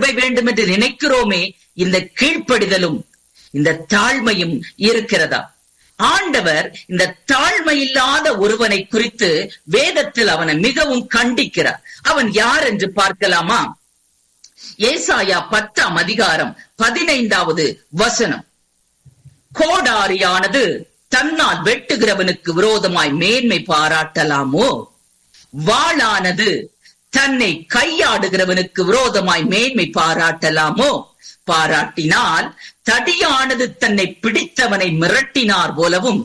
கிருபை வேண்டும் என்று நினைக்கிறோமே இந்த கீழ்ப்படிதலும் இந்த தாழ்மையும் இருக்கிறதா ஆண்டவர் இந்த தாழ்மை இல்லாத ஒருவனை குறித்து வேதத்தில் அவனை மிகவும் கண்டிக்கிறார் அவன் யார் என்று பார்க்கலாமா ஏசாயா பத்தாம் அதிகாரம் பதினைந்தாவது வசனம் கோடாரியானது தன்னால் வெட்டுகிறவனுக்கு விரோதமாய் மேன்மை பாராட்டலாமோ வாளானது தன்னை கையாடுகிறவனுக்கு விரோதமாய் மேன்மை பாராட்டலாமோ பாராட்டினால் தடியானது தன்னை பிடித்தவனை மிரட்டினார் போலவும்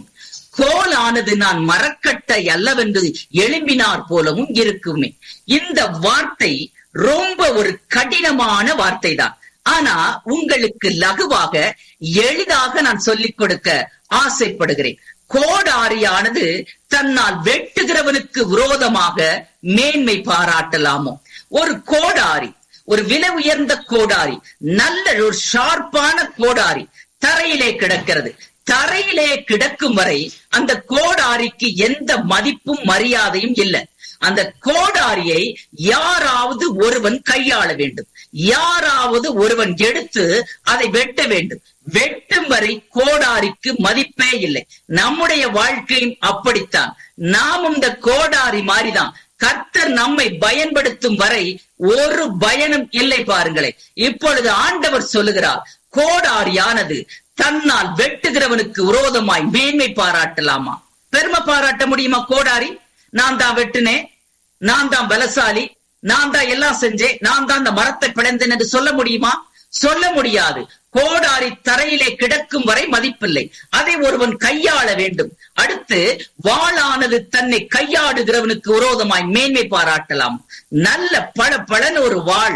கோலானது நான் மரக்கட்டை அல்லவென்று எழும்பினார் போலவும் இருக்குமே இந்த வார்த்தை ரொம்ப ஒரு கடினமான வார்த்தை தான் ஆனா உங்களுக்கு லகுவாக எளிதாக நான் சொல்லிக் கொடுக்க ஆசைப்படுகிறேன் கோடாரியானது தன்னால் வெட்டுகிறவனுக்கு விரோதமாக மேன்மை பாராட்டலாமோ ஒரு கோடாரி ஒரு விலை உயர்ந்த கோடாரி நல்ல ஒரு ஷார்ப்பான கோடாரி தரையிலே கிடக்கிறது தரையிலே கிடக்கும் வரை அந்த கோடாரிக்கு எந்த மதிப்பும் மரியாதையும் இல்லை அந்த கோடாரியை யாராவது ஒருவன் கையாள வேண்டும் யாராவது ஒருவன் எடுத்து அதை வெட்ட வேண்டும் வெட்டும் வரை கோடாரிக்கு மதிப்பே இல்லை நம்முடைய வாழ்க்கையும் அப்படித்தான் நாமும் இந்த கோடாரி மாதிரிதான் கர்த்தர் நம்மை பயன்படுத்தும் வரை ஒரு பயனும் இல்லை பாருங்களேன் இப்பொழுது ஆண்டவர் சொல்லுகிறார் கோடாரியானது தன்னால் வெட்டுகிறவனுக்கு விரோதமாய் மேன்மை பாராட்டலாமா பெருமை பாராட்ட முடியுமா கோடாரி நான் தான் வெட்டினேன் நான் தான் பலசாலி நான் தான் எல்லாம் செஞ்சேன் நான் தான் அந்த மரத்தை பிளந்தேன் என்று சொல்ல முடியுமா சொல்ல முடியாது கோடாரி தரையிலே கிடக்கும் வரை மதிப்பில்லை அதை ஒருவன் கையாள வேண்டும் அடுத்து வாளானது தன்னை கையாடுகிறவனுக்கு விரோதமாய் மேன்மை பாராட்டலாம் நல்ல பல பலன் ஒரு வாழ்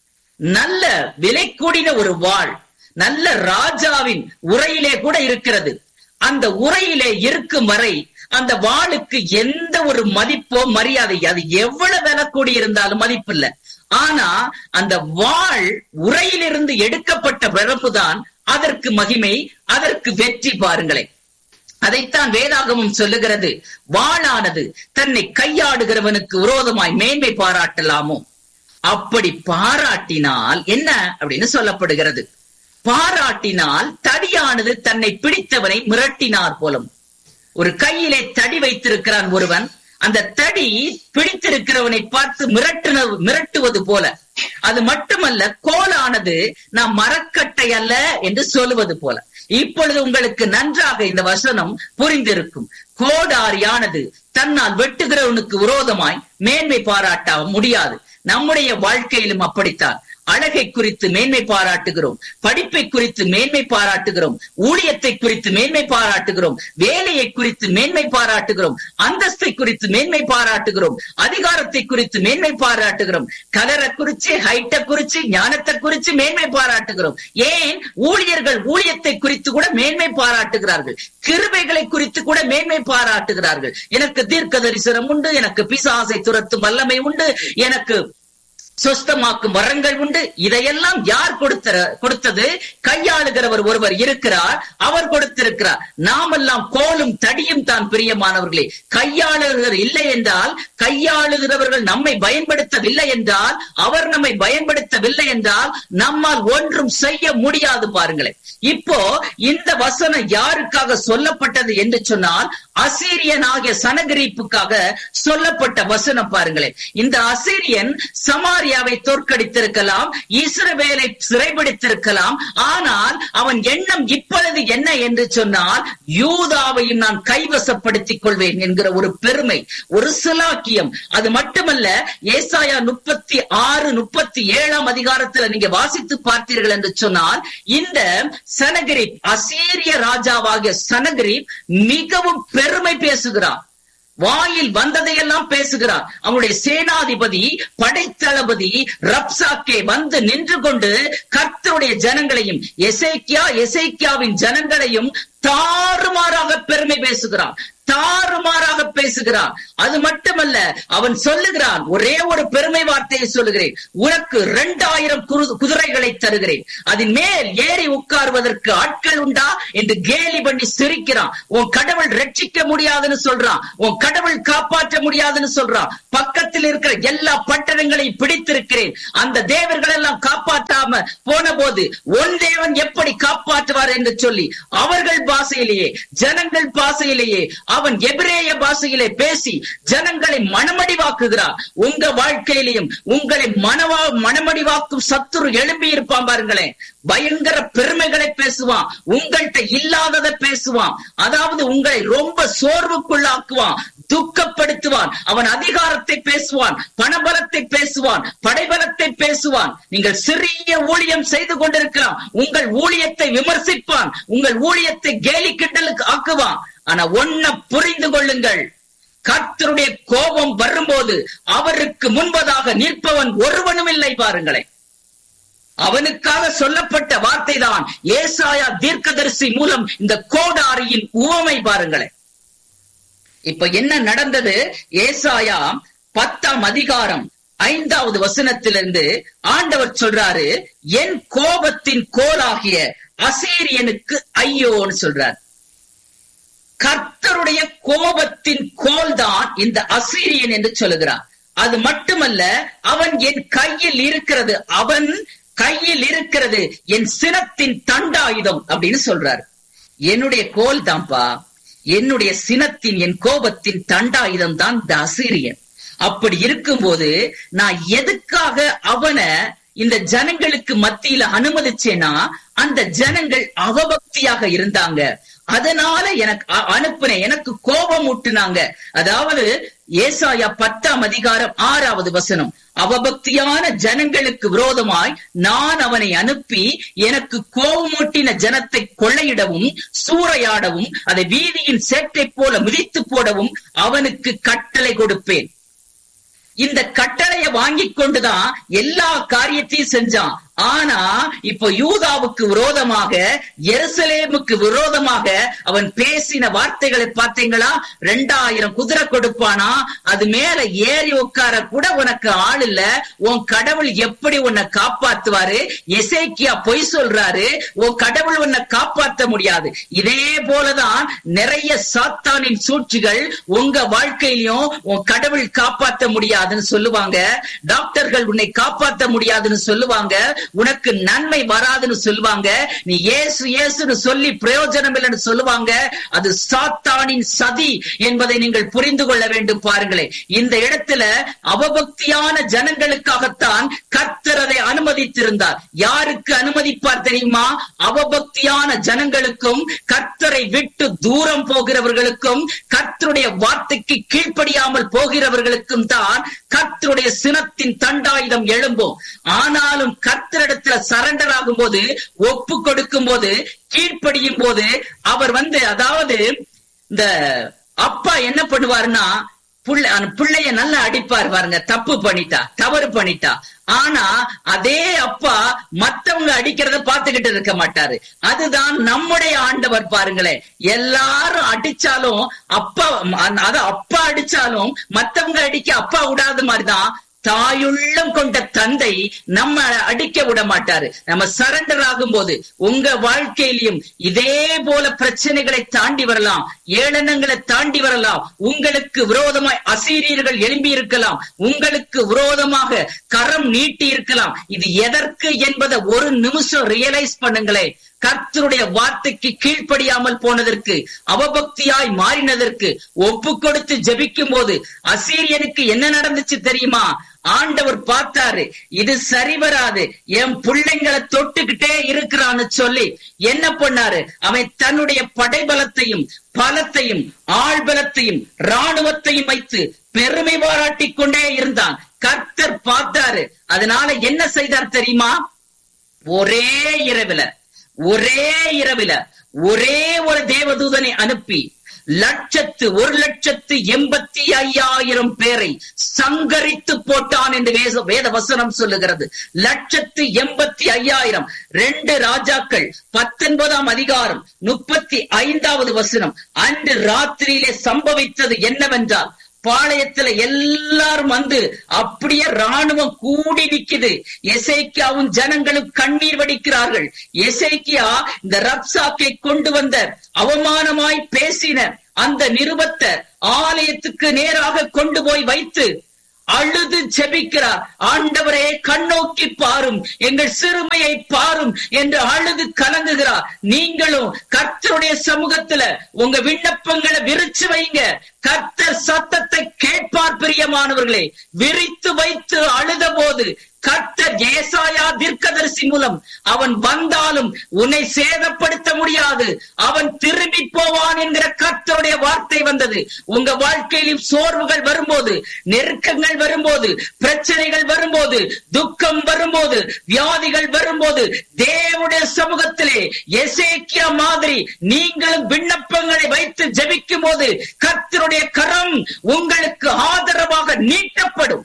நல்ல விலை கூடின ஒரு வாழ் நல்ல ராஜாவின் உரையிலே கூட இருக்கிறது அந்த உரையிலே இருக்கும் வரை அந்த வாளுக்கு எந்த ஒரு மதிப்போ மரியாதை அது எவ்வளவு விலை கூடி இருந்தாலும் மதிப்பில்ல ஆனா அந்த வாழ் உரையிலிருந்து எடுக்கப்பட்ட பிறப்புதான் அதற்கு மகிமை அதற்கு வெற்றி பாருங்களேன் அதைத்தான் வேதாகமும் சொல்லுகிறது வாளானது தன்னை கையாடுகிறவனுக்கு விரோதமாய் மேன்மை பாராட்டலாமோ அப்படி பாராட்டினால் என்ன அப்படின்னு சொல்லப்படுகிறது பாராட்டினால் தடியானது தன்னை பிடித்தவனை மிரட்டினார் போலும் ஒரு கையிலே தடி வைத்திருக்கிறான் ஒருவன் அந்த தடி பிடித்திருக்கிறவனை பார்த்து மிரட்டுன மிரட்டுவது போல அது மட்டுமல்ல கோலானது நாம் மரக்கட்டை அல்ல என்று சொல்லுவது போல இப்பொழுது உங்களுக்கு நன்றாக இந்த வசனம் புரிந்திருக்கும் கோடாரியானது தன்னால் வெட்டுகிறவனுக்கு விரோதமாய் மேன்மை பாராட்ட முடியாது நம்முடைய வாழ்க்கையிலும் அப்படித்தான் அழகை குறித்து மேன்மை பாராட்டுகிறோம் படிப்பை குறித்து மேன்மை பாராட்டுகிறோம் ஊழியத்தை குறித்து மேன்மை பாராட்டுகிறோம் வேலையை குறித்து மேன்மை பாராட்டுகிறோம் அந்தஸ்தை குறித்து மேன்மை பாராட்டுகிறோம் அதிகாரத்தை குறித்து மேன்மை பாராட்டுகிறோம் கலரை குறிச்சு ஹைட்டை குறிச்சு ஞானத்தை குறித்து மேன்மை பாராட்டுகிறோம் ஏன் ஊழியர்கள் ஊழியத்தை குறித்து கூட மேன்மை பாராட்டுகிறார்கள் கிருபைகளை குறித்து கூட மேன்மை பாராட்டுகிறார்கள் எனக்கு தீர்க்க தரிசனம் உண்டு எனக்கு பிசாசை துரத்தும் வல்லமை உண்டு எனக்கு சொஸ்தமாக்கும் வரங்கள் உண்டு இதையெல்லாம் யார் கொடுத்த கொடுத்தது கையாளுகிறவர் ஒருவர் இருக்கிறார் அவர் கொடுத்திருக்கிறார் நாமெல்லாம் கோலும் தடியும் தான் பிரியமானவர்களே கையாளுகிறவர் இல்லை என்றால் கையாளுகிறவர்கள் நம்மை பயன்படுத்தவில்லை என்றால் அவர் நம்மை பயன்படுத்தவில்லை என்றால் நம்மால் ஒன்றும் செய்ய முடியாது பாருங்களேன் இப்போ இந்த வசனம் யாருக்காக சொல்லப்பட்டது என்று சொன்னால் அசீரியனாகிய சனகிரிப்புக்காக சொல்லப்பட்ட வசனம் பாருங்களேன் இந்த அசீரியன் சமாரியாவை தோற்கடித்திருக்கலாம் இஸ்ரவேலை சிறைபிடித்திருக்கலாம் ஆனால் அவன் எண்ணம் இப்பொழுது என்ன என்று சொன்னால் யூதாவையும் நான் கைவசப்படுத்திக் கொள்வேன் என்கிற ஒரு பெருமை ஒரு சிலாக்கியம் அது மட்டுமல்ல ஏசாயா முப்பத்தி ஆறு முப்பத்தி ஏழாம் அதிகாரத்தில் நீங்க வாசித்து பார்த்தீர்கள் என்று சொன்னால் இந்த சனகிரிப் அசீரிய ராஜாவாகிய சனகிரிப் மிகவும் பெருமை பேசுகிறார் வாயில் வந்ததையெல்லாம் பேசுகிறார் அவனுடைய சேனாதிபதி படைத்தளபதி ரப்சாக்கே வந்து நின்று கொண்டு கர்த்தருடைய ஜனங்களையும் எசைக்கியா எசைக்கியாவின் ஜனங்களையும் தாறுமாறாக பெருமை பேசுகிறான் தாறுமாறாக பேசுகிறான் அது மட்டுமல்ல அவன் சொல்லுகிறான் ஒரே ஒரு பெருமை வார்த்தையை சொல்லுகிறேன் உனக்கு இரண்டாயிரம் குதிரைகளை தருகிறேன் அதன் மேல் ஏறி உட்காருவதற்கு ஆட்கள் உண்டா என்று கேலி பண்ணி சிரிக்கிறான் உன் கடவுள் ரட்சிக்க முடியாதுன்னு சொல்றான் உன் கடவுள் காப்பாற்ற முடியாதுன்னு சொல்றான் பக்கத்தில் இருக்கிற எல்லா பட்டணங்களையும் பிடித்திருக்கிறேன் அந்த தேவர்கள் எல்லாம் காப்பாற்றாது முடியாம போன போது உன் தேவன் எப்படி காப்பாற்றுவார் என்று சொல்லி அவர்கள் பாஷையிலேயே ஜனங்கள் பாஷையிலேயே அவன் எபிரேய பாஷையிலே பேசி ஜனங்களை மனமடிவாக்குகிறார் உங்க வாழ்க்கையிலையும் உங்களை மனவா மனமடிவாக்கும் சத்துரு எழும்பி இருப்பான் பாருங்களேன் பயங்கர பெருமைகளை பேசுவான் உங்கள்கிட்ட இல்லாததை பேசுவான் அதாவது உங்களை ரொம்ப சோர்வுக்குள்ளாக்குவான் துக்கப்படுத்துவான் அவன் அதிகாரத்தை பேசுவான் பணபலத்தை பேசுவான் படைபலத்தை பேசுவான் நீங்கள் சிறிய ஊழியம் செய்து கொண்டிருக்கலாம் உங்கள் ஊழியத்தை விமர்சிப்பான் உங்கள் ஊழியத்தை கேலி கிண்டலுக்கு ஆக்குவான் ஆனா ஒன்ன புரிந்து கொள்ளுங்கள் கர்த்தருடைய கோபம் வரும்போது அவருக்கு முன்பதாக நிற்பவன் ஒருவனும் இல்லை பாருங்களேன் அவனுக்காக சொல்லப்பட்ட வார்த்தை தான் ஏசாயா தீர்க்கதரிசி மூலம் இந்த கோடாரியின் உவமை பாருங்களேன் இப்ப என்ன நடந்தது ஏசாயா பத்தாம் அதிகாரம் ஐந்தாவது வசனத்திலிருந்து ஆண்டவர் சொல்றாரு என் கோபத்தின் கோலாகிய அசீரியனுக்கு ஐயோன்னு சொல்றார் கர்த்தருடைய கோபத்தின் கோல் தான் இந்த அசீரியன் என்று சொல்லுகிறார் அது மட்டுமல்ல அவன் என் கையில் இருக்கிறது அவன் கையில் இருக்கிறது என் சினத்தின் தண்டாயுதம் அப்படின்னு சொல்றாரு என்னுடைய கோல் தான்ப்பா என்னுடைய சினத்தின் என் கோபத்தின் தண்டாயுதம் தான் இந்த அசீரியன் அப்படி இருக்கும்போது நான் எதுக்காக அவனை இந்த ஜனங்களுக்கு மத்தியில அனுமதிச்சேன்னா அந்த ஜனங்கள் அவபக்தியாக இருந்தாங்க அதனால எனக்கு அனுப்புன எனக்கு கோபம் ஊட்டுனாங்க அதாவது ஏசாயா பத்தாம் அதிகாரம் ஆறாவது வசனம் அவபக்தியான ஜனங்களுக்கு விரோதமாய் நான் அவனை அனுப்பி எனக்கு கோபமூட்டின ஜனத்தை கொள்ளையிடவும் சூறையாடவும் அதை வீதியின் சேற்றை போல மிதித்து போடவும் அவனுக்கு கட்டளை கொடுப்பேன் இந்த கட்டளைய வாங்கி கொண்டுதான் எல்லா காரியத்தையும் செஞ்சான் ஆனா இப்போ யூதாவுக்கு விரோதமாக எருசலேமுக்கு விரோதமாக அவன் பேசின வார்த்தைகளை பார்த்தீங்களா ரெண்டாயிரம் குதிரை கொடுப்பானா அது மேல ஏறி உட்கார கூட உனக்கு ஆள் இல்ல உன் கடவுள் எப்படி உன்னை காப்பாத்துவாரு எசைக்கியா பொய் சொல்றாரு உன் கடவுள் உன்னை காப்பாத்த முடியாது இதே போலதான் நிறைய சாத்தானின் சூழ்ச்சிகள் உங்க வாழ்க்கையிலும் உன் கடவுள் காப்பாத்த முடியாதுன்னு சொல்லுவாங்க டாக்டர்கள் உன்னை காப்பாத்த முடியாதுன்னு சொல்லுவாங்க உனக்கு நன்மை வராதுன்னு சொல்லுவாங்க நீ ஏசு ஏசுன்னு சொல்லி பிரயோஜனம் இல்லைன்னு சொல்லுவாங்க அது சாத்தானின் சதி என்பதை நீங்கள் புரிந்து கொள்ள வேண்டும் பாருங்களேன் இந்த இடத்துல அவபக்தியான ஜனங்களுக்காகத்தான் கர்த்தர் அதை அனுமதித்திருந்தார் யாருக்கு அனுமதிப்பார் தெரியுமா அவபக்தியான ஜனங்களுக்கும் கர்த்தரை விட்டு தூரம் போகிறவர்களுக்கும் கர்த்தருடைய வார்த்தைக்கு கீழ்ப்படியாமல் போகிறவர்களுக்கும் தான் கர்த்தருடைய சினத்தின் தண்டாயுதம் எழும்பும் ஆனாலும் கர்த்தரிடத்துல சரண்டர் ஆகும் போது ஒப்பு கொடுக்கும் போது கீழ்ப்படியும் போது அவர் வந்து அதாவது இந்த அப்பா என்ன பண்ணுவாருன்னா பிள்ளைய நல்லா அடிப்பார் பாருங்க தப்பு பண்ணிட்டா தவறு பண்ணிட்டா ஆனா அதே அப்பா மத்தவங்க அடிக்கிறத பாத்துக்கிட்டு இருக்க மாட்டாரு அதுதான் நம்முடைய ஆண்டவர் பாருங்களேன் எல்லாரும் அடிச்சாலும் அப்பா அத அப்பா அடிச்சாலும் மத்தவங்க அடிக்க அப்பா விடாத மாதிரிதான் தாயுள்ளம் கொண்ட தந்தை நம்ம அடிக்க விட மாட்டாரு நம்ம சரண்டர் ஆகும் போது உங்க வாழ்க்கையிலையும் இதே போல பிரச்சனைகளை தாண்டி வரலாம் ஏளனங்களை தாண்டி வரலாம் உங்களுக்கு விரோதமாய் அசீரியர்கள் எழும்பி இருக்கலாம் உங்களுக்கு விரோதமாக கரம் நீட்டி இருக்கலாம் இது எதற்கு என்பதை ஒரு நிமிஷம் ரியலைஸ் பண்ணுங்களேன் கர்த்தருடைய வார்த்தைக்கு கீழ்ப்படியாமல் போனதற்கு அவபக்தியாய் மாறினதற்கு ஒப்பு கொடுத்து ஜபிக்கும் போது அசீரியனுக்கு என்ன நடந்துச்சு தெரியுமா ஆண்டவர் பார்த்தாரு இது சரி வராது என் பிள்ளைங்களை தொட்டுக்கிட்டே இருக்கிறான்னு சொல்லி என்ன பண்ணாரு அவன் தன்னுடைய படைபலத்தையும் பலத்தையும் ஆழ்பலத்தையும் ராணுவத்தையும் வைத்து பெருமை பாராட்டி கொண்டே இருந்தான் கர்த்தர் பார்த்தாரு அதனால என்ன செய்தார் தெரியுமா ஒரே இரவுல ஒரே இரவில ஒரே ஒரு தேவதூதனை அனுப்பி லட்சத்து ஒரு லட்சத்து எண்பத்தி ஐயாயிரம் பேரை சங்கரித்து போட்டான் என்று வேத வேத வசனம் சொல்லுகிறது லட்சத்து எண்பத்தி ஐயாயிரம் ரெண்டு ராஜாக்கள் பத்தொன்பதாம் அதிகாரம் முப்பத்தி ஐந்தாவது வசனம் அன்று ராத்திரியிலே சம்பவித்தது என்னவென்றால் பாளையத்துல எல்லாரும் வந்து அப்படியே ராணுவம் கூடி நிக்குது எசைக்கியாவும் ஜனங்களும் கண்ணீர் வடிக்கிறார்கள் எசைக்கியா இந்த ரப்சாக்கை கொண்டு வந்த அவமானமாய் பேசின அந்த நிருபத்தை ஆலயத்துக்கு நேராக கொண்டு போய் வைத்து அழுது ஜெபிக்கிறார் ஆண்டவரே கண்ணோக்கி பாரும் எங்கள் சிறுமையை பாரும் என்று அழுது கலங்குகிறார் நீங்களும் கர்த்தருடைய சமூகத்துல உங்க விண்ணப்பங்களை விரிச்சு வைங்க கர்த்தர் சத்தத்தை கேட்பார் பிரியமானவர்களே விரித்து வைத்து அழுத போது கர்த்தர் ஏசாயா தீர்க்கதரிசி மூலம் அவன் வந்தாலும் உன்னை சேதப்படுத்த முடியாது அவன் திரும்பி போவான் என்கிற கர்த்தருடைய வார்த்தை வந்தது உங்க வாழ்க்கையிலும் சோர்வுகள் வரும்போது நெருக்கங்கள் வரும்போது பிரச்சனைகள் வரும்போது துக்கம் வரும்போது வியாதிகள் வரும்போது தேவனுடைய சமூகத்திலே எசேக்கியா மாதிரி நீங்களும் விண்ணப்பங்களை வைத்து ஜெபிக்கும் போது கர்த்தருடைய கரம் உங்களுக்கு ஆதரவாக நீட்டப்படும்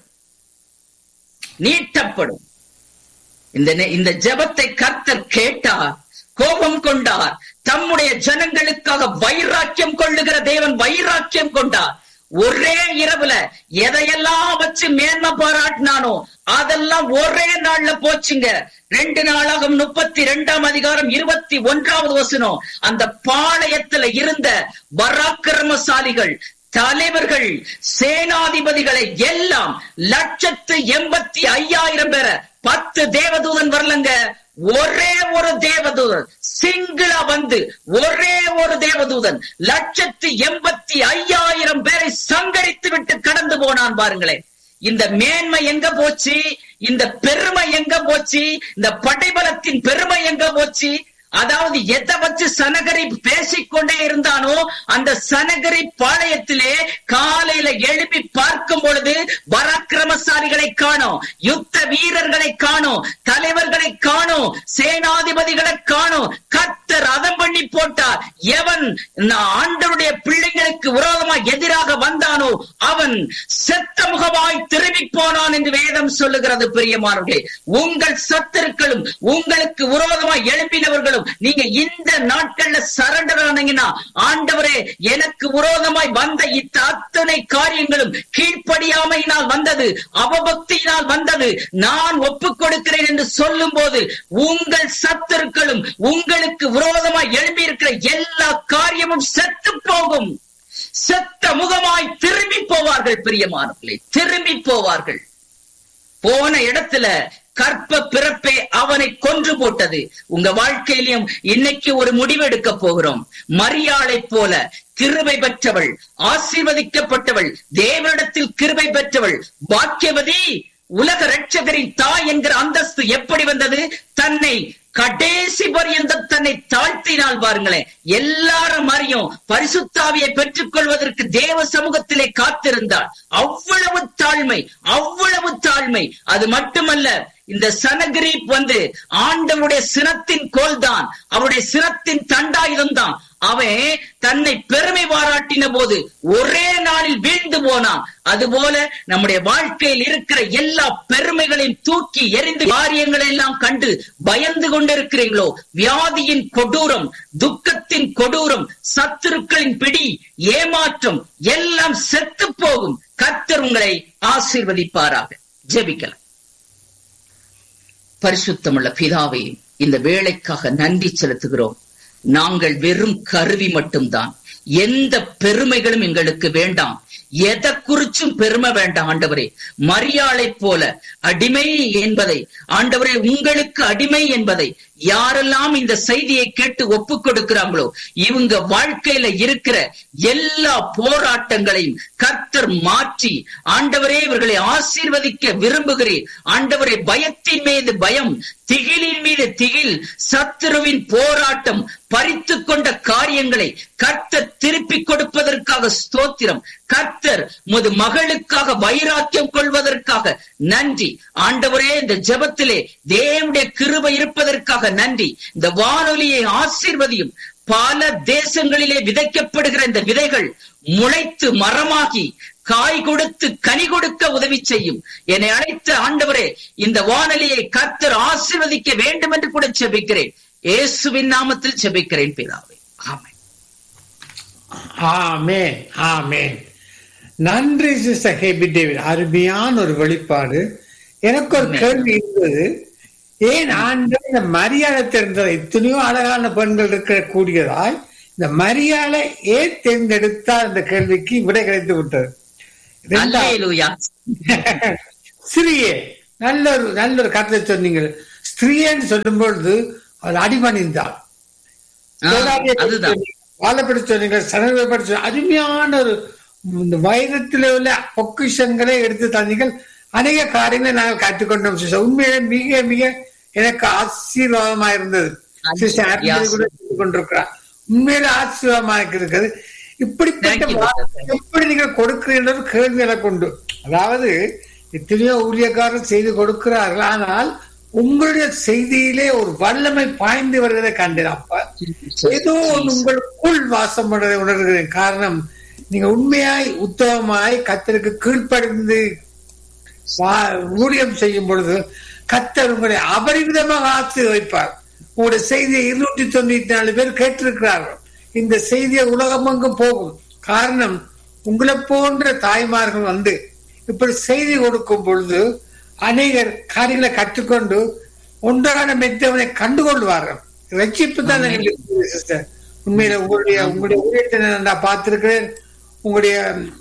நீட்டப்படும் இந்த நெ- இந்த ஜெபத்தை கர்த்தர் கேட்டார் கோபம் கொண்டார் தம்முடைய ஜனங்களுக்காக வைராக்கியம் கொள்ளுகிற தேவன் வைராக்கியம் கொண்டார் ஒரே இரவுல எதையெல்லாம் வச்சு மேன்மை பாராட்டினானோ அதெல்லாம் ஒரே நாள்ல போச்சுங்க ரெண்டு நாளாக முப்பத்தி ரெண்டாம் அதிகாரம் இருபத்தி ஒன்றாவது வசனம் அந்த பாளையத்துல இருந்த பராக்கிரமசாலிகள் தலைவர்கள் சேனாதிபதிகளை எல்லாம் லட்சத்து எண்பத்தி ஐயாயிரம் பேரை பத்து தேவதூதன் வரலங்க ஒரே ஒரு தேவதூதன் சிங்கிளா வந்து ஒரே ஒரு தேவதூதன் லட்சத்து எண்பத்தி ஐயாயிரம் பேரை சங்கரித்து விட்டு கடந்து போனான் பாருங்களேன் இந்த மேன்மை எங்க போச்சு இந்த பெருமை எங்க போச்சு இந்த படைபலத்தின் பெருமை எங்க போச்சு அதாவது எதை வச்சு சனகரி பேசிக்கொண்டே இருந்தானோ அந்த சனகரி பாளையத்திலே காலையில எழுப்பி பார்க்கும் பொழுது பராக்கிரமசாலிகளை காணோம் யுத்த வீரர்களை காணோம் தலைவர்களை காணோம் சேனாதிபதிகளை காணோம் கத்தர் அதம் பண்ணி போட்டார் எவன் நான் ஆண்டவருடைய பிள்ளைகளுக்கு விரோதமா எதிராக வந்தானோ அவன் செத்த முகமாய் திரும்பி போனான் என்று வேதம் சொல்லுகிறது பிரியமானவர்களே உங்கள் சத்துருக்களும் உங்களுக்கு விரோதமாய் எழுப்பினவர்களும் நீங்க இந்த நாட்கள்ல சரண்டர் ஆனீங்கன்னா ஆண்டவரே எனக்கு விரோதமாய் வந்த இத்த அத்தனை காரியங்களும் கீழ்ப்படியாமையினால் வந்தது அவபக்தியினால் வந்தது நான் ஒப்புக் கொடுக்கிறேன் என்று சொல்லும் போது உங்கள் சத்துருக்களும் உங்களுக்கு விரோதமாய் எழுப்பி இருக்கிற எல்லா காரியமும் செத்து போகும் செத்த முகமாய் திரும்பி போவார்கள் பிரியமானவர்களே திரும்பி போவார்கள் போன இடத்துல கற்ப பிறப்பே அவனை கொன்று போட்டது உங்க வாழ்க்கையிலும் இன்னைக்கு ஒரு முடிவெடுக்க போகிறோம் மரியாளை போல கிருபை பெற்றவள் ஆசீர்வதிக்கப்பட்டவள் தேவனிடத்தில் கிருபை பெற்றவள் பாக்கியவதி உலக ரட்சகரின் தாய் என்கிற அந்தஸ்து எப்படி வந்தது தன்னை கடைசி பரியந்தம் தன்னை தாழ்த்தினால் பாருங்களேன் எல்லாரும் அறியும் பரிசுத்தாவியை பெற்றுக் கொள்வதற்கு தேவ சமூகத்திலே காத்திருந்தாள் அவ்வளவு தாழ்மை அவ்வளவு தாழ்மை அது மட்டுமல்ல இந்த சனகிரீப் வந்து ஆண்டவருடைய சினத்தின் கோல் தான் அவருடைய சினத்தின் தண்டாயுதம் தான் அவன் தன்னை பெருமை பாராட்டின போது ஒரே நாளில் வீழ்ந்து போனான் அதுபோல நம்முடைய வாழ்க்கையில் இருக்கிற எல்லா பெருமைகளையும் தூக்கி எரிந்து காரியங்களை எல்லாம் கண்டு பயந்து கொண்டிருக்கிறீங்களோ வியாதியின் கொடூரம் துக்கத்தின் கொடூரம் சத்துருக்களின் பிடி ஏமாற்றம் எல்லாம் செத்து போகும் கர்த்தர் உங்களை ஆசீர்வதிப்பாராக ஜெபிக்கலாம் பரிசுத்தமுள்ள பிதாவே இந்த வேலைக்காக நன்றி செலுத்துகிறோம் நாங்கள் வெறும் கருவி மட்டும்தான் எந்த பெருமைகளும் எங்களுக்கு வேண்டாம் எதை குறிச்சும் பெருமை வேண்டாம் ஆண்டவரே மரியாளை போல அடிமை என்பதை ஆண்டவரே உங்களுக்கு அடிமை என்பதை யாரெல்லாம் இந்த செய்தியை கேட்டு ஒப்பு கொடுக்கிறாங்களோ இவங்க வாழ்க்கையில இருக்கிற எல்லா போராட்டங்களையும் கர்த்தர் மாற்றி ஆண்டவரே இவர்களை ஆசீர்வதிக்க விரும்புகிறேன் ஆண்டவரே பயத்தின் மீது பயம் திகிலின் மீது திகில் சத்துருவின் போராட்டம் பறித்து கொண்ட காரியங்களை கர்த்தர் திருப்பி கொடுப்பதற்காக ஸ்தோத்திரம் கர்த்தர் முது மகளுக்காக வைராக்கியம் கொள்வதற்காக நன்றி ஆண்டவரே இந்த ஜெபத்திலே தேவனுடைய கிருபை இருப்பதற்காக நன்றி இந்த வானொலியை ஆசீர்வதியும் பல தேசங்களிலே விதைக்கப்படுகிற இந்த விதைகள் முளைத்து மரமாகி காய் கொடுத்து கனி கொடுக்க உதவி செய்யும் என்னை அழைத்த ஆண்டவரே இந்த வானொலியை கர்த்தர் ஆசீர்வதிக்க வேண்டும் என்று கூட செபிக்கிறேன் இயேசுவின் நாமத்தில் செபிக்கிறேன் பிதாவே ஆமென் ஆமென் ஆமென் நன்றி சிஸ்டர் ஹேபி டேவிட் அருமையான ஒரு வெளிப்பாடு எனக்கு ஒரு ஆமென். கேள்வி இருந்தது ஏன் ஆண்டு இந்த மரியாதை தெரிந்தது எத்தனையோ அழகான பெண்கள் இருக்க கூடியதாய் இந்த மரியாதை ஏன் தேர்ந்தெடுத்தார் இந்த கேள்விக்கு விடை கிடைத்து விட்டது ரெண்டாவது அல்லேலூயா ஸ்திரியே நல்ல ஒரு நல்ல ஒரு கருத்தை சொன்னீங்க ஸ்திரியன்னு சொல்லும் பொழுது அது அடிமணிந்தான் ஆ, அதுதான் வாழப்படி சொன்னீங்க சனப்படி சொன்னீங்க அருமையான ஒரு இந்த வைரத்தில் உள்ள பொக்கிஷங்களை எடுத்து தந்தீங்கள் அநேக காரியங்களை நாங்கள் கற்றுக்கொண்டோம் சிஸ்டர் உண்மையிலே மிக மிக எனக்கு ஆசீர்வாதமா இருந்தது சிஸ்டர் ஆத்மீக கூட சொல்லிக் கொண்டிருக்கிறார் உண்மையில ஆசீர்வாதமா இருக்கிறது இப்படிப்பட்ட Thank you, வார்த்தை எப்படி நீங்கள் கொடுக்கிறீர்கள் கேள்வி எனக்கு உண்டு அதாவது எத்தனையோ ஊழியக்காரர் செய்து கொடுக்கிறார்கள் ஆனால் உங்களுடைய செய்தியிலே ஒரு வல்லமை பாய்ந்து வருவதை கண்டேன் அப்ப ஏதோ ஒன்று உங்களுக்குள் வாசம் பண்ணுறதை உணர்கிறேன் காரணம் நீங்க உண்மையாய் உத்தமமாய் கத்தருக்கு கீழ்ப்படிந்து வா- ஊழியம் செய்யும் பொழுது கத்தர் உங்களை அபரிவிதமாக ஆசீர்வதிப்பார் உங்களுடைய செய்தியை இருநூற்றி தொண்ணூத்தி நாலு பேர் கேட்டிருக்கிறார்கள் இந்த செய்தியை உலகமெங்கும் போகும் காரணம் உங்களை போன்ற தாய்மார்கள் வந்து இப்படி செய்தி கொடுக்கும் பொழுது அநேகர் காரியங்களை கற்றுக்கொண்டு ஒன்றான மெத்தவனை கண்டுகொள்வார்கள் ரட்சிப்பு தான் சிஸ்டர் உண்மையில உங்களுடைய உங்களுடைய ஊழியத்தை நான் பார்த்திருக்கிறேன் உங்களுடைய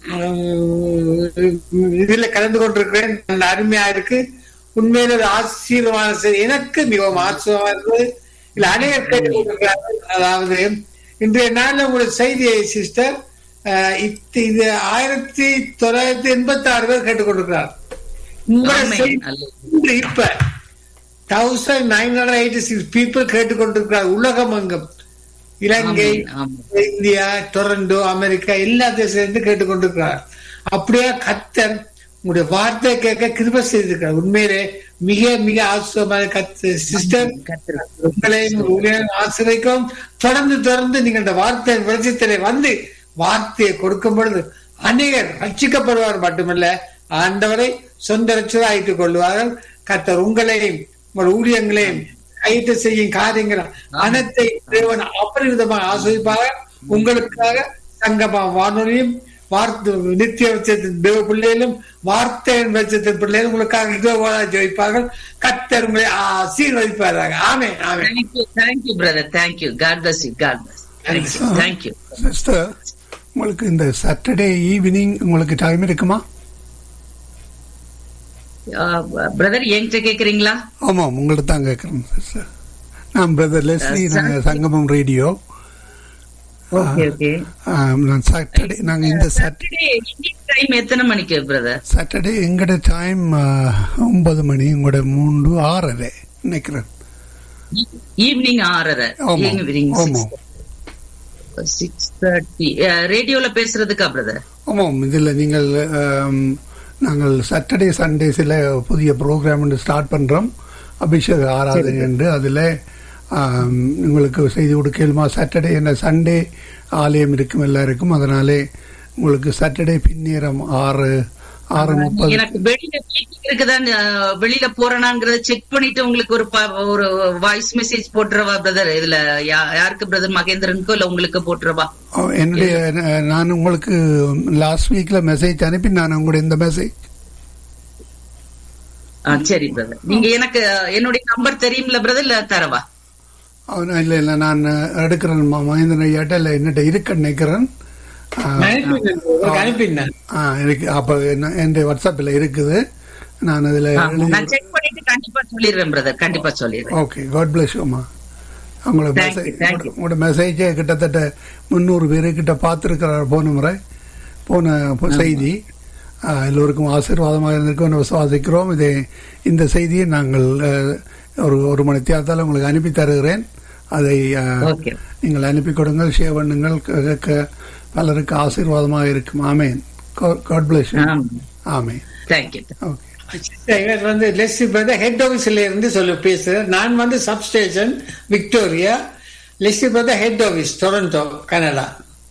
உம், இதுல கலந்து கொண்டிருக்கிறேன் நல்ல அருமையா இருக்கு உண்மையில ஒரு ஆசீர்வாதம் செய்தி. எனக்கு மிகவும் ஆசீர்வாதம் இருந்தது இல்ல அநேகர் கேட்டுக் கொண்டிருக்கிறார்கள் அதாவது இன்றைய நாள்ல உங்களுடைய செய்தியை சிஸ்டர் இது ஆயிரத்தி தொள்ளாயிரத்தி எண்பத்தி ஆறு பேர் கேட்டுக்கொண்டிருக்கிறார் உங்களுடைய ஆமென். செய்தி இன்று இப்ப thousand nine hundred eighty six people கேட்டுக்கொண்டிருக்கிறார் உலகம் எங்கும் Ilangai amen, amen. India Toronto America எல்லா தேசத்திலிருந்து கேட்டுக்கொண்டிருக்கிறார் அப்படியே கத்தர் உங்களுடைய வார்த்தை கேட்க கிருப செய்திருக்கிறார் உண்மையிலே மிக மிக ஆசிரியமான கத்து சிஸ்டர் கர்த்தர். உங்களையும் உங்களையும் ஆசிரியக்கும் தொடர்ந்து தொடர்ந்து நீங்கள் இந்த வார்த்தை வெளிச்சத்திலே வந்து வார்த்தையை கொடுக்கும் பொழுது அநேகர் ரட்சிக்கப்படுவார் மட்டுமல்ல ஆண்டவரை சொந்த ரட்சதை ஆயிட்டுக் கொள்வார்கள் கத்தர் உங்களையும் உங்கள் ஊழியங்களையும் கைட்டு செய்யும் காரியங்கள் அனைத்தை தேவன் அபரிவிதமாக ஆசிரிப்பாக உங்களுக்காக சங்கமா வானொலியும் வார்த்தை நித்திய வச்சத்தின் தேவ பிள்ளைகளும் வார்த்தையின் வச்சத்தின் பிள்ளைகளும் உங்களுக்காக இதோவாக ஜெயிப்பார்கள் கத்தர் உங்களை ஆசீர்வதிப்பார்கள் ஆமே ஆமே Thank you, thank you, brother. Thank you. God bless you. God bless. Thank you. Thank you. Sister உங்களுக்கு இந்த சாட்டர்டே ஈவினிங் உங்களுக்கு டைம் இருக்குமா Uh, brother, என்கிட்ட கேக்குறீங்களா ஆமாம் உங்கள்ட்ட தான் கேட்குறேன் சிஸ்டர் நான் பிரதர் லெஸ்லி நாங்கள் சங்கமம் ரேடியோ ஓகே ஓகே நான் சாட்டர்டே நாங்கள் இந்த சாட்டர்டே சாட்டர்டே இந்தியன் டைம் எத்தனை மணிக்கு பிரதர் சாட்டர்டே எங்களோட டைம் ஒன்பது மணி உங்களோட மூன்று ஆறரை நினைக்கிறேன் ஈவினிங் ஆறரை ஆமா, ஈவினிங் ஆமா. சிக்ஸ் தேர்ட்டி ரேடியோல பேசுறதுக்கா பிரதர் ஆமாம் இதில் நீங்கள் ஆம், நாங்கள் சாட்டர்டே சண்டேஸில் புதிய ப்ரோக்ராம் ஒன்று ஸ்டார்ட் பண்ணுறோம் அபிஷேக ஆராதனை என்று அதில் உங்களுக்கு செய்தி கொடுக்கலுமா சாட்டர்டே என்ன சண்டே ஆலயம் இருக்கும் எல்லாருக்கும் அதனாலே உங்களுக்கு சாட்டர்டே பின்னேரம் ஆறு ஆறு முப்பது எனக்கு வெளியில மீட்டிங் இருக்குதான் அஹ், வெளியில போறேனாங்கிறத செக் பண்ணிட்டு உங்களுக்கு ஒரு ப- ஒரு வாய்ஸ் மெசேஜ் போட்டுறவா பிரதர் இதுல யா- யாருக்கு பிரதர் மகேந்திரனுக்கோ இல்ல உங்களுக்கு போட்டுறவா ஆ, என்னுடைய ந- நான் உங்களுக்கு லாஸ்ட் வீக்ல மெசேஜ் அனுப்பி நான் உங்களுடைய இந்த மெசேஜ் ஆ, சரி பிரதர் நீங்க எனக்கு அஹ், என்னுடைய நம்பர் தெரியும்ல பிரதர் இல்ல தரவா இல்லை இல்லை நான் எடுக்கிறேன் ம- மகேந்திரன் ஐயாட்ட இல்லை என்னட்ட இருக்க நினைக்கிறேன் ஆ, அனுப்பினேன் உங்களுக்கு அனுப்பினேன் ஆ இருக்கு அப்போ என்ன- என்னுடைய வாட்ஸ்அப்பில் இருக்குது நான் அதில் ஆ, எழுதி நான் செக் பண்ணிட்டு கண்டிப்பா சொல்லிடுவேன் பிரதர் கண்டிப்பா சொல்லிடுறேன் ஓகே காட் பிளஸ் அம்மா உங்களோட Thank you, message thank you. உங்களோட மெசேஜை கிட்டத்தட்ட முந்நூறு பேருக்கிட்ட பார்த்துருக்கிறார் போன முறை போன ப- செய்தி ஆ, எல்லோருக்கும் ஆசீர்வாதமாக இருந்திருக்கும் விசுவாசிக்கிறோம் இதை இந்த செய்தியை நாங்கள் அஹ், ஒரு ஒரு மணி தேர்தல் உங்களுக்கு அனுப்பி தருகிறேன் அதை அஹ், ஓகே நீங்கள் அனுப்பி கொடுங்கள் ஷேர் பண்ணுங்கள் க- க- பலருக்கு ஆசீர்வாதமாக இருக்கும் amen God bless amen thank you okay இவர் வந்து லெஸ்ஸி பிரதர் ஹெட் ஆபீஸ்ல இருந்து சொல்லி பேசுறேன் நான் வந்து substation Victoria Lessie brother head office Toronto Canada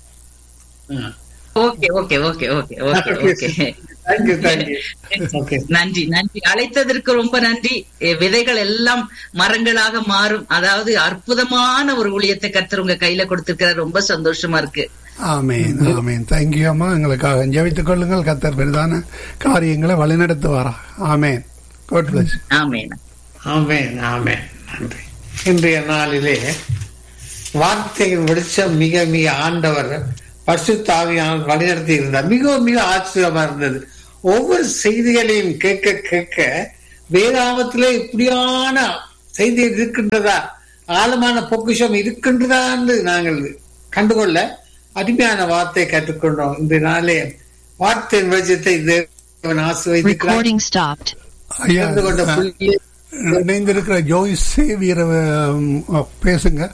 okay okay okay okay okay okay thank you thank you okay நன்றி நன்றி அழைத்ததற்கு ரொம்ப நன்றி எ, விதைகள் எல்லாம் மரங்களாக மாறும் அதாவது அற்புதமான ஒரு ஊழியத்தை கர்த்தர் உங்க கையில கொடுத்திருக்கிறார் ரொம்ப சந்தோஷமா இருக்கு ஆமேன் ஆமேன் தேங்க்யூ அம்மா எங்களுக்காக ஜெபித்துக் கொள்ளுங்கள் கத்தர் பெரிதான காரியங்களை வழிநடத்துவாரா ஆமேன் காட் பிளஸ் ஆமேன் ஆமென் ஆமென் நன்றி இன்றைய நாளிலே வார்த்தையின் வெளிச்சம் மிக மிக ஆண்டவர் பரிசுத்தாவியானவர் வழிநடத்தி இருந்தார் மிகவும் மிக ஆச்சரியமா இருந்தது ஒவ்வொரு செய்திகளையும் கேட்க கேட்க வேதாமத்திலே இப்படியான செய்தி இருக்கின்றதா ஆழமான பொக்கிஷம் இருக்கின்றதா என்று நாங்கள் கண்டுகொள்ள அருமையான வார்த்தை கற்றுக்கொண்டோம் இந்த நாளே வார்த்தையின் வெளிச்சத்தை தேவன் ஆசிர்வதிக்கிறார் Recording stopped. ஐயா கலந்து கொண்ட அஹ், புள்ளியை இணைந்திருக்கிற ஜோய்ஸ் சேவியரை அஹ், பேசுங்க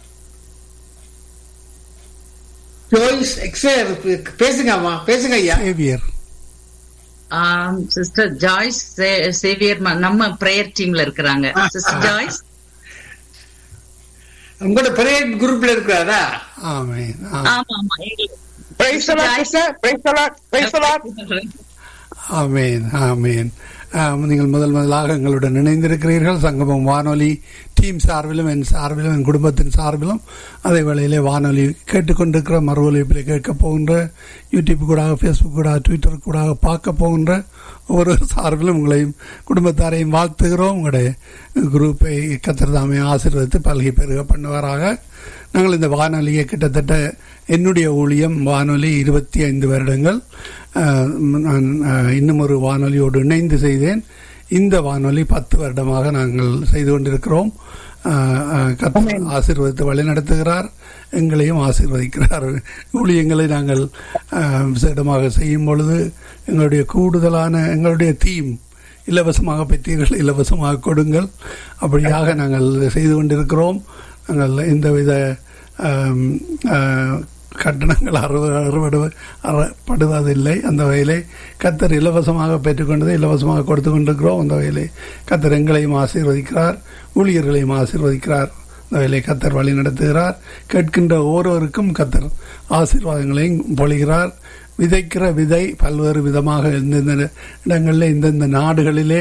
ஜோய்ஸ் எக்ஸ்ரே பேசுங்க அம்மா பேசுங்க ஐயா சேவியர் சிஸ்டர் ஜாய்ஸ் சேவியர் நம்ம பிரேயர் டீம்ல இருக்கிறாங்க சிஸ்டர் ஜாய்ஸ் உங்களோட பிரேயர் குரூப்ல இருக்கிறாரா ஆமென் ஆமென். ஆமா ஆமா எங்களுக்கு- Praise the Lord, sister. Praise the Lord. Praise the Lord. ஆமேன் ஆமேன் ஆம், நீங்கள் முதல் முதலாக எங்களுடன் இணைந்திருக்கிறீர்கள் சங்கமம் வானொலி டீம் சார்பிலும் என் சார்பிலும் என் குடும்பத்தின் சார்பிலும் அதே வேளையிலே வானொலி கேட்டுக்கொண்டிருக்கிற மறு ஒலிப்பில் கேட்க போகின்ற யூடியூப் கூடாக ஃபேஸ்புக் கூடாக ட்விட்டர் கூடாக பார்க்க போகின்ற ஒவ்வொரு சார்பிலும் உங்களையும் குடும்பத்தாரையும் வாழ்த்துகிறோம் உங்களுடைய குரூப்பை கத்திரதாமை ஆசீர்வதித்து பல்கி பெருக பண்ணுவாராக நாங்கள் இந்த வானொலியை கிட்டத்தட்ட என்னுடைய ஊழியம் வானொலி இருபத்தி ஐந்து வருடங்கள் அஹ், நான் அஹ், இன்னும் ஒரு வானொலியோடு இணைந்து செய்தேன் இந்த வானொலி பத்து வருடமாக நாங்கள் செய்து கொண்டிருக்கிறோம் அஹ், அஹ், கர்த்தர் ஆசீர்வதித்து வழிநடத்துகிறார் எங்களையும் ஆசீர்வதிக்கிறார் ஊழியங்களை நாங்கள் அஹ், விசேடமாக செய்யும் பொழுது எங்களுடைய கூடுதலான எங்களுடைய தீம் இலவசமாக பெற்றீர்கள் இலவசமாக கொடுங்கள் அப்படியாக நாங்கள் செய்து கொண்டிருக்கிறோம் நாங்கள் எந்தவித ஆம், ஆ, கட்டணங்கள் அறுவ அறுவடு அறப்படுவதில்லை அந்த வகையிலே கத்தர் இலவசமாக பெற்றுக்கொண்டதை இலவசமாக கொடுத்து கொண்டிருக்கிறோம் அந்த வகையிலே கத்தர் எங்களையும் ஆசீர்வதிக்கிறார் ஊழியர்களையும் ஆசீர்வதிக்கிறார் அந்த வகையிலே கத்தர் வழி நடத்துகிறார் கேட்கின்ற ஒவ்வொருவருக்கும் கத்தர் ஆசீர்வாதங்களையும் பொழிகிறார் விதைக்கிற விதை பல்வேறு விதமாக இந்தந்த இடங்களிலே இந்தந்த நாடுகளிலே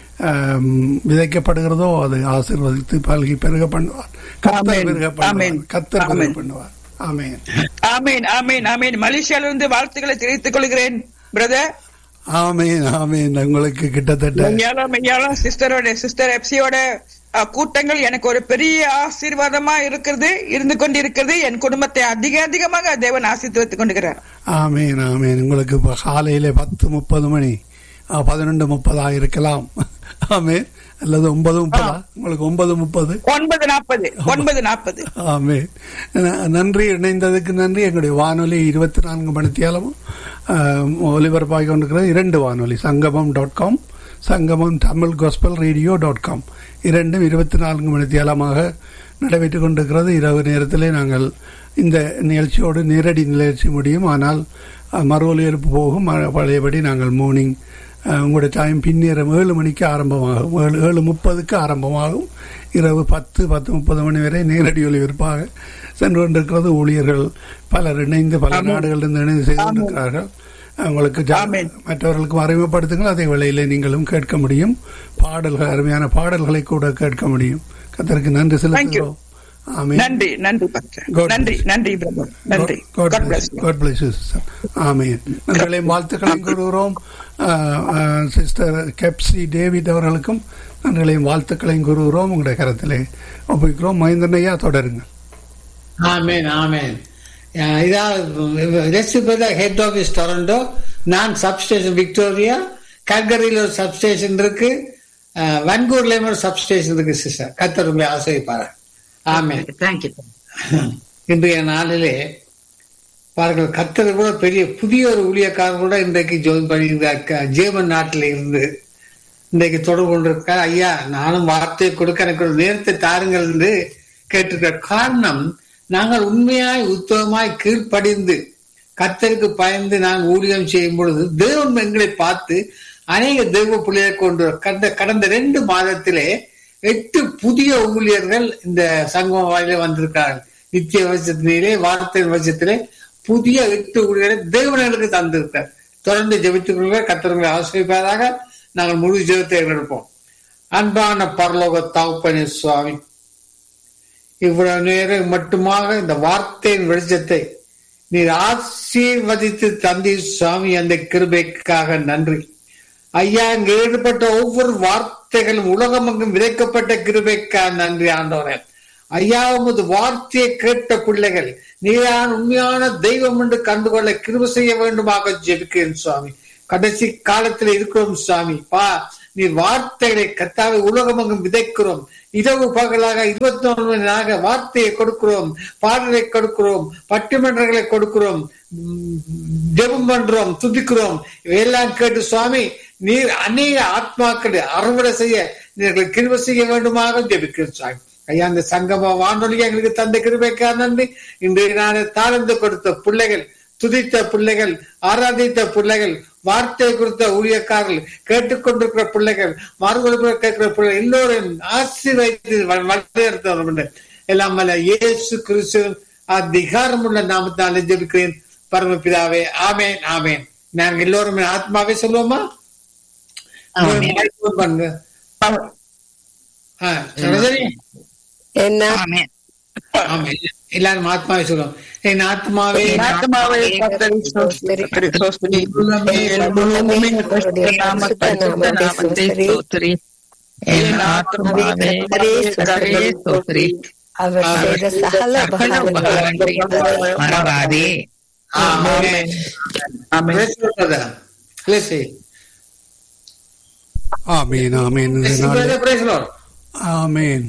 ஆம், விதைக்கப்படுகிறதோ அதை ஆசீர்வதித்து பல்கி பெருக பண்ணுவார் கத்தர் ஆமென். பெருக பண்ணுவார் ஆமென். கத்தர் பெருக ஆமென். பண்ணுவார் ஆமென் ஆமீன் ஆமீன் ஆமீன் மலேசியாவிலிருந்து வாழ்த்துக்களை தெரிவித்துக் கொள்கிறேன் பிரதர் ஆமென் ஆமென் உங்களுக்கு கிட்டத்தட்ட மெய்யாலும் மெய்யாலும் சிஸ்டரோட சிஸ்டர் எப்சியோட கூட்டங்கள் எனக்கு ஒரு பெரிய ஆசீர்வாதமா இருக்கிறது இருந்து கொண்டிருக்கிறது என் குடும்பத்தை அதிக அதிகமாக தேவன் ஆசீர்வதித்துக் கொண்டிருக்கிறார் ஆமேன் ஆமேன் உங்களுக்கு இப்போ காலையில பத்து முப்பது மணி ஆ, பதினொன்று முப்பதா இருக்கலாம் ஆமேன் அல்லது ஒன்பது முப்பதா உங்களுக்கு ஒன்பது முப்பது ஒன்பது நாற்பது ஒன்பது நாற்பது ஆமேன் ந- நன்றி இணைந்ததுக்கு நன்றி எங்களுடைய வானொலி இருபத்தி நான்கு மணித்தியாலமும் ஒலிபரப்பாகி கொண்டிருக்கிறது இரண்டு வானொலி சங்கமம் dot com Sangamam Tamil gospel radio dot com இரண்டும் இருபத்தி நான்கு மணித்தியாலமாக நடைபெற்றுக் கொண்டிருக்கிறது இரவு நேரத்திலே நாங்கள் இந்த நிகழ்ச்சியோடு நேரடி நிகழ்ச்சி முடியும் ஆனால் அஹ், மறு ஒலிபரப்பு போகும் ம- பழையபடி நாங்கள் மார்னிங் உங்களுடைய டைம் பின்னேறம் ஏழு மணிக்கு ஆரம்பமாகும் ஏழு ஏழு முப்பதுக்கு ஆரம்பமாகும் இரவு பத்து பத்து முப்பது மணி வரை நேரடி ஒலிபரப்பாக சென்று கொண்டிருக்கிறது ஊழியர்கள் பலர் இணைந்து பல நாடுகளிலிருந்து இணைந்து செய்து கொண்டிருக்கிறார்கள் உங்களுக்கு ஜா- ஆமென். மற்றவர்களுக்கும் அறிமுகப்படுத்துங்கள் அதே வேளையிலே நீங்களும் கேட்க முடியும் பாடல்கள் அருமையான பாடல்களை கூட கேட்க முடியும் கத்தருக்கு நன்றி செலுத்துகிறோம் ஆமென் நன்றி நன்றி பாஸ்டர். God நன்றி bless. நன்றி பிரதர் நன்றி God God bless bless you. God bless you, sister. Amen நன்றிகளையும் வாழ்த்துக்களையும் கூறுகிறோம் சிஸ்டர் கெப்சி டேவிட் அவர்களுக்கும் நன்றிகளையும் வாழ்த்துக்களையும் கூறுகிறோம் உங்களுடைய கரத்திலே ஒப்புக்கிறோம் மகேந்திரனையா தொடருங்க ஆமேன் ஆமேன் அஹ் இதான் ரெசிபி ஹெட் ஆஃபீஸ் டொரண்டோ நான் சப்ஸ்டேஷன் விக்டோரியா கல்கரியில் ஒரு சப்ஸ்டேஷன் இருக்கு அஹ் வன்கூர்லயும் ஒரு சப்ஸ்டேஷன் இருக்கு சிஸ்டர் கத்தர் உங்களை ஆசைப்பாரு ஆமேன் தேங்க்யூ இன்றைய நாளிலே பாருங்கள் கத்தர் கூட பெரிய புதிய ஒரு ஊழியக்காரர் கூட இன்றைக்கு ஜோயின் பண்ணியிருந்தார் ஜேமன் நாட்டில் இருந்து இன்றைக்கு தொடர்பு கொண்டிருக்கார் ஐயா நானும் வார்த்தையை கொடுக்க எனக்கு ஒரு நேரத்தை தாருங்கள் என்று கேட்டிருக்க காரணம் நாங்கள் உண்மையாய் உத்தமமாய் கீழ்ப்படிந்து கத்தருக்கு பயந்து நாங்கள் ஊழியம் செய்யும் பொழுது தேவன் எங்களை பார்த்து அநேக தெய்வ பிள்ளையை கொண்டு வர- கடந்த கடந்த ரெண்டு மாதத்திலே எட்டு புதிய ஊழியர்கள் இந்த சங்கம வாயிலே வந்திருக்கார்கள் நித்திய வசத்திலே வார்த்தை வசத்திலே புதிய எட்டு ஊழியர்களை தேவனுக்கு தந்திருக்கார் தொடர்ந்து ஜெபித்துக் கொள்கிற கத்தர்களை ஆசிரியப்பாராக நாங்கள் முழு ஜெபத்தை எடுப்போம் அன்பான பரலோக தாவுப்பனி சுவாமி இவ்வளவு நேரம் மட்டுமாக இந்த வார்த்தையின் வெளிச்சத்தை நீர் ஆசீர்வதித்து தந்தி சுவாமி அந்த கிருபைக்காக நன்றி ஐயா இங்கு ஈடுபட்ட ஒவ்வொரு வார்த்தைகளும் உலகமெங்கும் விதைக்கப்பட்ட கிருபைக்காக நன்றி ஆண்டவரே ஐயா உமது வார்த்தையை கேட்ட பிள்ளைகள் நீதான் உண்மையான தெய்வம் என்று கண்டுகொள்ள கிருப செய்ய வேண்டுமாக ஜெபிக்கிறேன் சுவாமி கடைசி காலத்துல இருக்கிறோம் சுவாமி பா நீ வார்த்தைகளை கத்தாவை உலகமெங்கும் விதைக்கிறோம் இரவு பகலாக இருபத்தி நாலு நாளாக வார்த்தையை கொடுக்கிறோம் பாடலை கொடுக்கிறோம் பட்டிமன்றங்களை கொடுக்கிறோம் உம், ஜெபம் பண்றோம் துதிக்கிறோம் இவையெல்லாம் கேட்டு சுவாமி நீர் அநேக ஆத்மாக்களை அறுவடை செய்ய நீங்கள் கிருப செய்ய வேண்டுமாக ஜெபிக்கிறோம் சுவாமி ஐயா அந்த சங்கம வானொலி எங்களுக்கு தந்த கிருபைக்கா நன்றி இன்றைய நாளை தாழ்ந்து கொடுத்த பிள்ளைகள் துதித்த பிள்ளைகள் ஆராதித்த பிள்ளைகள் வார்த்தை கொடுத்த ஊழியக்காரர்கள் கேட்டுக்கொண்டிருக்கிற பிள்ளைகள் மறுபடியும் கேட்கிற பிள்ளைகள் எல்லோரும் ஆசீர்வதித்து வழிநடத்த எல்லாம் வல்ல இயேசு கிறிஸ்து அதிகாரமுள்ள நாமத்தால் ஜெபிக்கிறேன் பரமபிதாவே ஆமேன் ஆமேன் நாங்க எல்லோரும் ஆத்மாவே சொல்லுவோமா ஆமென். microphone பண்ணுங்க ஆ, சரோஜனி என்ன ஆமென். ஆமென். எல்லாரும் ஆத்மாவே சொல்லுவோம் என் ஆத்மாவே என் ஆத்மாவே கர்த்தரை ஸ்தோத்திரி. கர்த்தரை ஸ்தோத்திரி. என் உள்ளமே கர்த்தருடைய நாமத்தை ஸ்தோத்திரி. என் ஆத்மாவே கர்த்தரை ஸ்தோத்திரி. அவர் செய்த சகல சகல உபகாரங்களை உபகாரங்களை மறவாதே ஆமென். ஆமென். Bless you, brother. Bless you. ஆமீன் ஆமீன் இந்த Bless you, நாளில் brother. Praise the Lord. ஆமேன்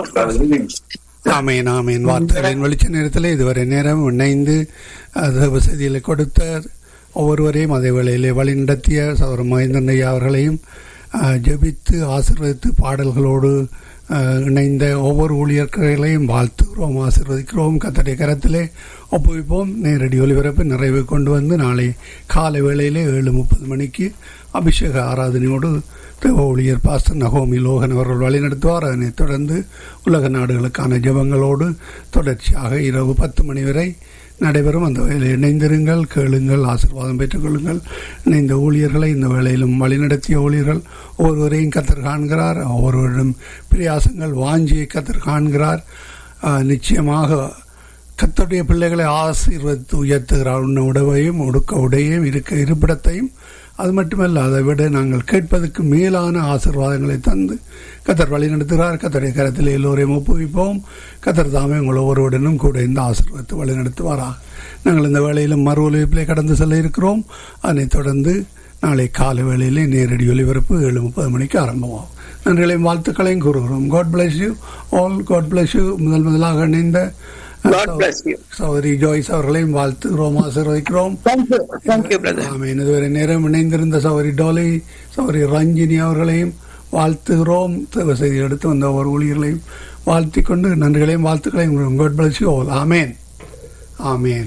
ஆமேன் ஆமேன் வார்த்தைகளின் வெளிச்ச நேரத்தில் இதுவரை நேரம் இணைந்து அது வசதிகளை கொடுத்த ஒவ்வொருவரையும் அதே வேளையிலே வழிநடத்திய சௌர மகேந்திரன் ஐயா அவர்களையும் அஹ், ஜெபித்து ஆசீர்வதித்து பாடல்களோடு அஹ், இணைந்த ஒவ்வொரு ஊழியர்களையும் வாழ்த்துகிறோம் ஆசீர்வதிக்கிறோம் கத்தடைய கரத்திலே ஒப்புவிப்போம் நேரடி ஒலிபரப்பு நிறைவு கொண்டு வந்து நாளை காலை வேளையிலே ஏழு முப்பது மணிக்கு அபிஷேக ஆராதனையோடு தேவ ஊழியர் பாஸ்டர் நகோமி லோகன் அவர்கள் வழிநடத்துவார் அதனைத் தொடர்ந்து உலக நாடுகளுக்கான ஜெபங்களோடு தொடர்ச்சியாக இரவு பத்து மணி வரை நடைபெறும் அந்த வேலையில் இணைந்திருங்கள் கேளுங்கள் ஆசீர்வாதம் பெற்றுக்கொள்ளுங்கள் இணைந்த ஊழியர்களை இந்த வேளையிலும் வழிநடத்திய ஊழியர்கள் ஒவ்வொருவரையும் கத்தர் காண்கிறார் ஒவ்வொருவரிடம் பிரியாசங்கள் வாஞ்சியை கத்தர் காண்கிறார் ஆஹ், நிச்சயமாக கத்தருடைய பிள்ளைகளை ஆசீர்வதித்து உயர்த்துகிறார் உண்ண உடவையும் உடுக்க உடையும் இருக்க இருப்பிடத்தையும் அது மட்டுமல்ல அதை விட நாங்கள் கேட்பதற்கு மேலான ஆசீர்வாதங்களை தந்து கத்தர் வழி நடத்துகிறார் கத்தருடைய கரத்தில் எல்லோரையும் ஒப்புவிப்போம் கத்தர் தாமே உங்கள் ஒவ்வொருவருடனும் கூட இந்த ஆசீர்வாதத்தை வழி நடத்துவாராக நாங்கள் இந்த வேளையிலும் மறு ஒலிப்பிலே கடந்து செல்ல இருக்கிறோம் அதனைத் தொடர்ந்து நாளை காலை வேளையிலே நேரடி ஒலிபரப்பு ஏழு முப்பது மணிக்கு ஆரம்பமாகும் நன்றிகளையும் வாழ்த்துக்களையும் கூறுகிறோம் God bless you all God bless you முதல் முதலாக இணைந்த God bless you. Chaudhary Joice அவர்களையும் வாழ்த்துகிறோம் ஆசீர்வதிக்கிறோம் Thank you. Thank you, brother. ஆமென் இதுவரை நேரம் இணைந்திருந்த சௌரி டோலி சௌரி ரஞ்சினி அவர்களையும் வாழ்த்துகிறோம் தேவ செய்தி எடுத்து வந்த ஒவ்வொரு ஊழியர்களையும் வாழ்த்திக் கொண்டு நன்றிகளையும் வாழ்த்துக்களையும் God bless you all. Amen amen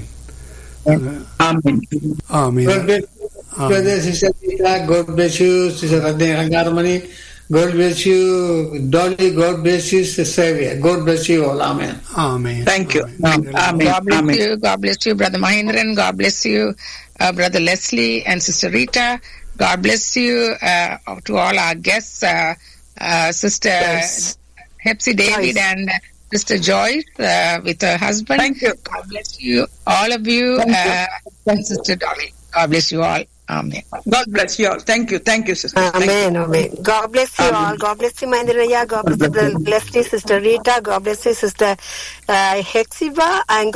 Amen. Amen God bless you, brother, sister Rita. God bless you, sister Radhe Rangarmani. God bless you, Dolly. God bless you, sister Xavier. God bless you all. Amen. Amen Thank you. Amen. Amen. God bless Amen. you. God bless you, Brother Mahindran. God bless you, uh, Brother Leslie and Sister Rita. God bless you uh, to all our guests, uh, uh, Sister Yes. Hepsi David Joyce. and Sister Joyce uh, with her husband. Thank you. God bless you, all of you, Thank you. uh, and Sister Dolly. God bless you all. Amen. God bless you all. Thank you. Thank you, sister. Thank you. Amen, amen. God bless you all. God bless you, Mandiraya. God bless you, bless you, Sister Rita. God bless you, Sister uh, Hexiba. And